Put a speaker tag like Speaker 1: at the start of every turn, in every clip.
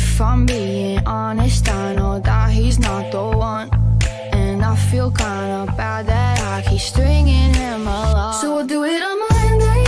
Speaker 1: If I'm being honest, I know that he's not the one. And I feel kinda bad that I keep stringing him along. So we'll do it on Monday.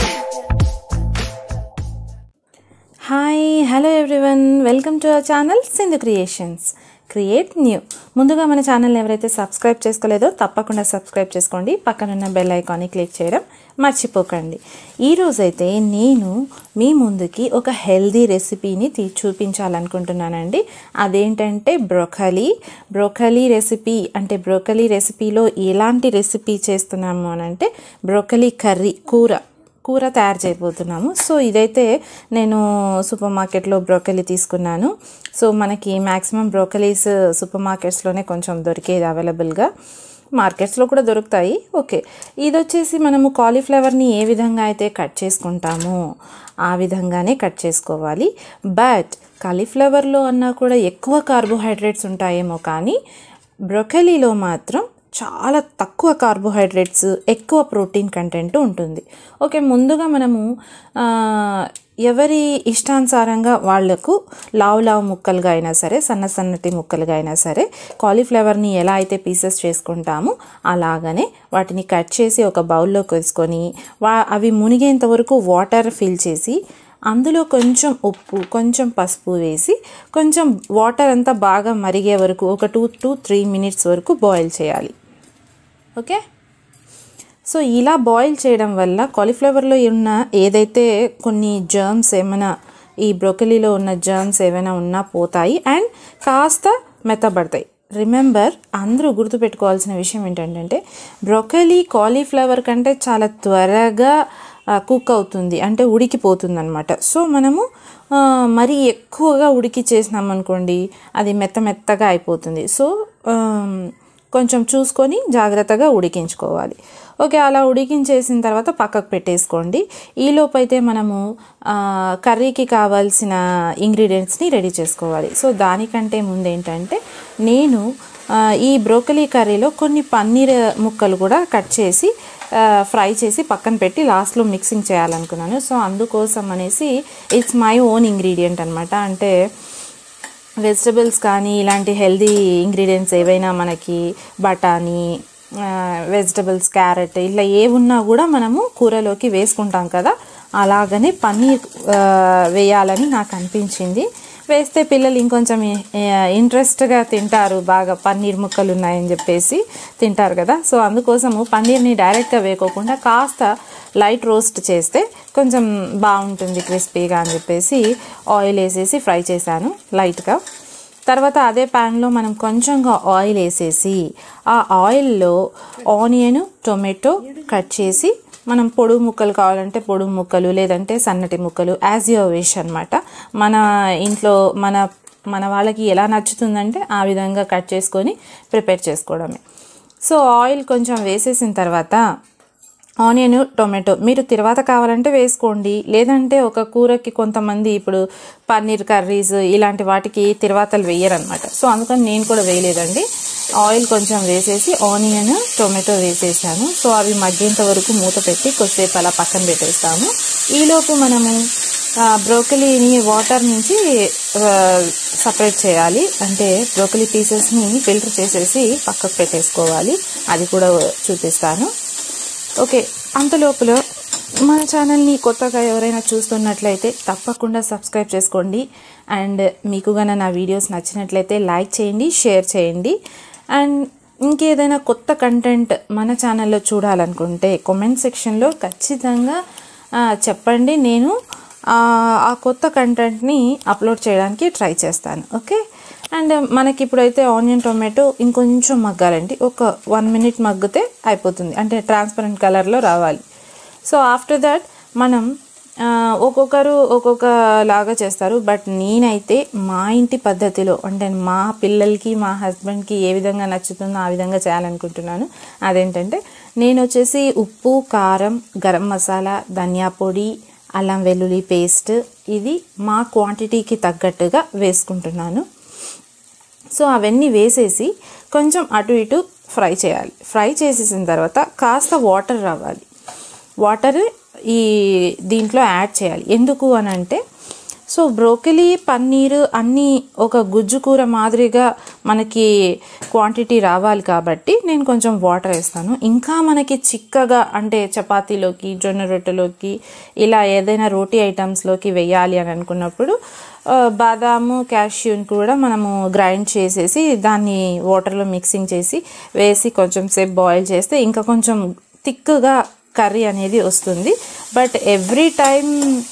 Speaker 2: Hi hello everyone welcome to our channel Sindhu creations create new ముందుగా మన ఛానల్ని ఎవరైతే subscribe చేసుకోలేదో తప్పకుండా subscribe చేసుకోండి పక్కనున్న bell ఐకాన్ని click చేయడం మర్చిపోకండి ఈరోజైతే నేను మీ ముందుకి ఒక హెల్దీ రెసిపీని తీ చూపించాలనుకుంటున్నానండి అదేంటంటే బ్రోకలీ బ్రోకలీ రెసిపీ అంటే బ్రోకలీ రెసిపీలో ఎలాంటి రెసిపీ చేస్తున్నాము అని అంటే బ్రోకలీ కర్రీ కూర కూర తయారు చేయబోతున్నాము సో ఇదైతే నేను సూపర్ మార్కెట్లో బ్రోకలీ తీసుకున్నాను సో మనకి మ్యాక్సిమం బ్రోకలీస్ సూపర్ మార్కెట్స్లోనే కొంచెం దొరికేది అవైలబుల్గా మార్కెట్స్లో కూడా దొరుకుతాయి ఓకే ఇది వచ్చేసి మనము కాలీఫ్లవర్ని ఏ విధంగా అయితే కట్ చేసుకుంటామో ఆ విధంగానే కట్ చేసుకోవాలి బట్ కాలీఫ్లవర్లో అన్నా కూడా ఎక్కువ కార్బోహైడ్రేట్స్ ఉంటాయేమో కానీ బ్రొకలీలో మాత్రం చాలా తక్కువ కార్బోహైడ్రేట్స్ ఎక్కువ ప్రోటీన్ కంటెంట్ ఉంటుంది ఓకే ముందుగా మనము ఆ, ఎవరి ఇష్టానుసారంగా వాళ్లకు లావు లావు ముక్కలుగా అయినా సరే సన్న సన్నటి ముక్కలుగా అయినా సరే కాలీఫ్లవర్ని ఎలా అయితే పీసెస్ చేసుకుంటామో అలాగనే వాటిని కట్ చేసి ఒక బౌల్లోకి వేసుకొని వా అవి మునిగేంత వరకు వాటర్ ఫిల్ చేసి అందులో కొంచెం ఉప్పు కొంచెం పసుపు వేసి కొంచెం వాటర్ అంతా బాగా మరిగే వరకు ఒక టూ టు త్రీ మినిట్స్ వరకు బాయిల్ చేయాలి ఓకే సో ఇలా బాయిల్ చేయడం వల్ల కాలీఫ్లవర్లో ఉన్న ఏదైతే కొన్ని జర్మ్స్ ఏమైనా ఈ బ్రొకలీలో ఉన్న జర్మ్స్ ఏమైనా ఉన్నా పోతాయి అండ్ కాస్త మెత్తబడతాయి రిమెంబర్ అందరూ గుర్తుపెట్టుకోవాల్సిన విషయం ఏంటంటే బ్రొకలీ కాలీఫ్లవర్ కంటే చాలా త్వరగా కుక్ అవుతుంది అంటే ఉడికిపోతుంది అనమాట సో మనము ఆ, మరీ ఎక్కువగా ఉడికి చేసినామనుకోండి అది మెత్త మెత్తగా అయిపోతుంది సో ఆమ్, కొంచెం చూసుకొని జాగ్రత్తగా ఉడికించుకోవాలి ఓకే అలా ఉడికించేసిన తర్వాత పక్కకు పెట్టేసుకోండి ఈలోపు అయితే మనము ఆ, కర్రీకి కావాల్సిన ఇంగ్రీడియంట్స్ని రెడీ చేసుకోవాలి సో దానికంటే ముందు ఏంటంటే నేను ఆ, ఈ బ్రోకలీ కర్రీలో కొన్ని పన్నీర్ ముక్కలు కూడా కట్ చేసి ఆ, ఫ్రై చేసి పక్కన పెట్టి లాస్ట్లో మిక్సింగ్ చేయాలనుకున్నాను సో అందుకోసం అనేసి ఇట్స్ మై ఓన్ ఇంగ్రీడియంట్ అనమాట అంటే వెజిటబుల్స్ కానీ ఇలాంటి హెల్దీ ఇంగ్రీడియంట్స్ ఏవైనా మనకి బఠానీ వెజిటబుల్స్ క్యారెట్ ఇట్లా ఏ ఉన్నా కూడా మనము కూరలోకి వేసుకుంటాం కదా అలాగనే పన్నీర్ ఆ, వేయాలని నాకు అనిపించింది వేస్తే పిల్లలు ఇంకొంచెం ఇంట్రెస్ట్గా తింటారు బాగా పన్నీర్ ముక్కలు ఉన్నాయని చెప్పేసి తింటారు కదా సో అందుకోసము పన్నీర్ని డైరెక్ట్గా వేయకోకుండా కాస్త లైట్ రోస్ట్ చేస్తే కొంచెం బాగుంటుంది క్రిస్పీగా అని చెప్పేసి ఆయిల్ వేసేసి ఫ్రై చేశాను లైట్గా తర్వాత అదే ప్యాన్లో మనం కొంచెంగా ఆయిల్ వేసేసి ఆ ఆయిల్లో ఆనియన్ టొమాటో కట్ చేసి మనం పొడుగు ముక్కలు కావాలంటే పొడుగు ముక్కలు లేదంటే సన్నటి ముక్కలు యాజ్ యువర్ విష్ అనమాట మన ఇంట్లో మన మన వాళ్ళకి ఎలా నచ్చుతుందంటే ఆ విధంగా కట్ చేసుకొని ప్రిపేర్ చేసుకోవడమే సో ఆయిల్ కొంచెం వేసేసిన తర్వాత ఆనియన్ టొమాటో మీరు తిరువాత కావాలంటే వేసుకోండి లేదంటే ఒక కూరకి కొంతమంది ఇప్పుడు పన్నీర్ కర్రీస్ ఇలాంటి వాటికి తిరువాతలు వేయరనమాట సో అందుకని నేను కూడా వేయలేదండి ఆయిల్ కొంచెం వేసేసి ఆనియన్ టొమాటో వేసేసాను సో అవి మగ్గేంత వరకు మూత పెట్టి కొద్దిసేపు అలా పక్కన పెట్టేస్తాము ఈలోపు మనము ఆ, బ్రోకలీని వాటర్ నుంచి సపరేట్ చేయాలి అంటే బ్రోకలీ పీసెస్ని ఫిల్టర్ చేసేసి పక్కకు పెట్టేసుకోవాలి అది కూడా చూపిస్తాను ఓకే అంతలోపల మన ఛానల్ని కొత్తగా ఎవరైనా చూస్తున్నట్లయితే తప్పకుండా సబ్స్క్రైబ్ చేసుకోండి అండ్ మీకు గన నా వీడియోస్ నచ్చినట్లయితే లైక్ చేయండి షేర్ చేయండి అండ్ ఇంకేదైనా కొత్త కంటెంట్ మన ఛానల్లో చూడాలనుకుంటే కామెంట్ సెక్షన్లో ఖచ్చితంగా ఆ, చెప్పండి నేను ఆ ఆ కొత్త కంటెంట్ని అప్లోడ్ చేయడానికి ట్రై చేస్తాను ఓకే అండ్ మనకి ఇప్పుడైతే ఆనియన్ టొమాటో ఇంకొంచెం మగ్గాలండి ఒక వన్ మినిట్ మగ్గితే అయిపోతుంది అంటే ట్రాన్స్పరెంట్ కలర్లో రావాలి సో ఆఫ్టర్ దట్ మనం ఆ, ఒక్కొక్కరు ఒక్కొక్క లాగా చేస్తారు బట్ నేనైతే మా ఇంటి పద్ధతిలో అంటే మా పిల్లలకి మా హస్బెండ్కి ఏ విధంగా నచ్చుతుందో ఆ విధంగా చేయాలనుకుంటున్నాను అదేంటంటే నేను వచ్చేసి ఉప్పు కారం గరం మసాలా ధనియా పొడి అల్లం వెల్లుల్లి పేస్ట్ ఇది మా క్వాంటిటీకి తగ్గట్టుగా వేసుకుంటున్నాను సో అవన్నీ వేసేసి కొంచెం అటు ఇటు ఫ్రై చేయాలి ఫ్రై చేసేసిన తర్వాత కాస్త వాటర్ రావాలి వాటర్ ఈ దీంట్లో యాడ్ చేయాలి ఎందుకు అని అంటే సో బ్రోకలీ పన్నీరు అన్నీ ఒక గుజ్జు కూర మాదిరిగా మనకి క్వాంటిటీ రావాలి కాబట్టి నేను కొంచెం వాటర్ వేస్తాను ఇంకా మనకి చిక్కగా అంటే చపాతీలోకి జొన్న రొట్టెలోకి ఇలా ఏదైనా రోటీ ఐటమ్స్లోకి వేయాలి అని అనుకున్నప్పుడు ఆ, బాదాము క్యాష్యూని కూడా మనము గ్రైండ్ చేసేసి దాన్ని వాటర్లో మిక్సింగ్ చేసి వేసి కొంచెం సేపు బాయిల్ చేస్తే ఇంకా కొంచెం థిక్గా కర్రీ అనేది వస్తుంది బట్ ఎవ్రీ టైం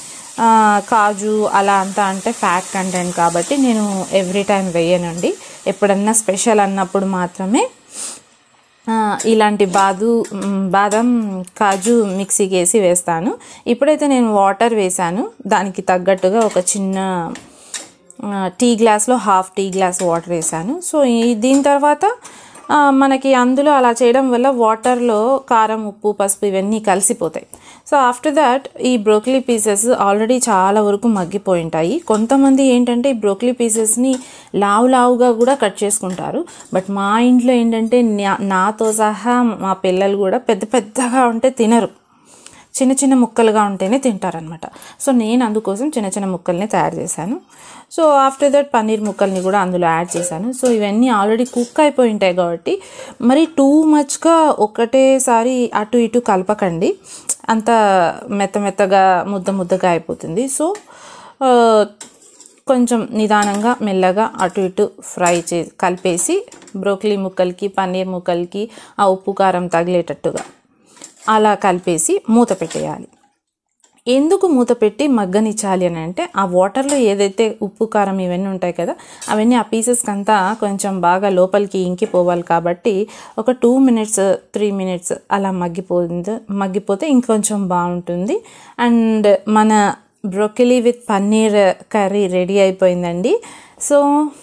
Speaker 2: కాజు అలా అంతా అంటే ఫ్యాట్ కంటెంట్ కాబట్టి నేను ఎవ్రీ టైం వేయనండి ఎప్పుడన్నా స్పెషల్ అన్నప్పుడు మాత్రమే ఆ, ఇలాంటి బాదు మ్, బాదం కాజు మిక్సీకి వేసి వేస్తాను ఇప్పుడైతే నేను వాటర్ వేసాను దానికి తగ్గట్టుగా ఒక చిన్న ఆ, టీ గ్లాస్లో హాఫ్ టీ గ్లాస్ వాటర్ వేసాను సో ఈ- దీని తర్వాత ఆ, మనకి అందులో అలా చేయడం వల్ల వాటర్లో కారం ఉప్పు పసుపు ఇవన్నీ కలిసిపోతాయి సో ఆఫ్టర్ దాట్ ఈ బ్రోకలీ పీసెస్ ఆల్రెడీ చాలా వరకు మగ్గిపోయి ఉంటాయి కొంతమంది ఏంటంటే ఈ బ్రోకలీ పీసెస్ని లావు లావుగా కూడా కట్ చేసుకుంటారు బట్ మా ఇంట్లో ఏంటంటే నా- నాతో సహా మా పిల్లలు కూడా పెద్ద పెద్దగా ఉంటే తినరు చిన్న చిన్న ముక్కలుగా ఉంటేనే తింటారనమాట సో నేను అందుకోసం చిన్న చిన్న ముక్కల్ని తయారు చేశాను సో ఆఫ్టర్ దట్ పన్నీర్ ముక్కల్ని కూడా అందులో యాడ్ చేశాను సో ఇవన్నీ ఆల్రెడీ కుక్ అయిపోయి ఉంటాయి కాబట్టి మరి టూ మచ్గా ఒకటేసారి అటు ఇటు కలపకండి అంత మెత్త మెత్తగా ముద్ద ముద్దగా అయిపోతుంది సో ఆ, కొంచెం నిదానంగా మెల్లగా అటు ఇటు ఫ్రై చే కలిపేసి బ్రోకలీ ముక్కలకి పన్నీర్ ముక్కలకి ఆ ఉప్పు కారం తగిలేటట్టుగా అలా కలిపేసి మూత పెట్టేయాలి ఎందుకు మూత పెట్టి మగ్గనిచ్చాలి అని అంటే ఆ వాటర్లో ఏదైతే ఉప్పు కారం ఇవన్నీ ఉంటాయి కదా అవన్నీ ఆ పీసెస్కి అంతా కొంచెం బాగా లోపలికి ఇంకిపోవాలి కాబట్టి ఒక టూ మినిట్స్ త్రీ మినిట్స్ అలా మగ్గిపోతుంది మగ్గిపోతే ఇంకొంచెం బాగుంటుంది అండ్ మన broccoli with paneer curry ready అయిపోయిందండి సో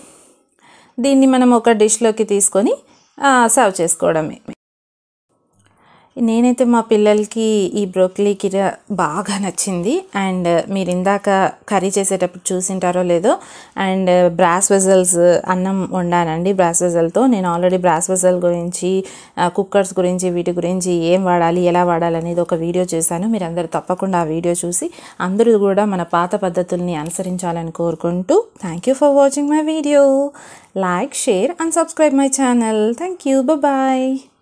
Speaker 2: దీన్ని మనం ఒక డిష్లోకి తీసుకొని సర్వ్ చేసుకోవడమే నేనైతే మా పిల్లలకి ఈ బ్రోకలీ కీర బాగా నచ్చింది అండ్ మీరు ఇందాక కర్రీ చేసేటప్పుడు చూసింటారో లేదో అండ్ బ్రాస్ వెజల్స్ అన్నం వండానండి బ్రాస్ వెజల్తో నేను ఆల్రెడీ బ్రాస్ వెజల్ గురించి కుక్కర్స్ గురించి వీటి గురించి ఏం వాడాలి ఎలా వాడాలి అనేది ఒక వీడియో చేశాను మీరు అందరూ తప్పకుండా ఆ వీడియో చూసి అందరూ కూడా మన పాత పద్ధతుల్ని అనుసరించాలని కోరుకుంటూ thank you for watching my video like share and subscribe my channel thank you bye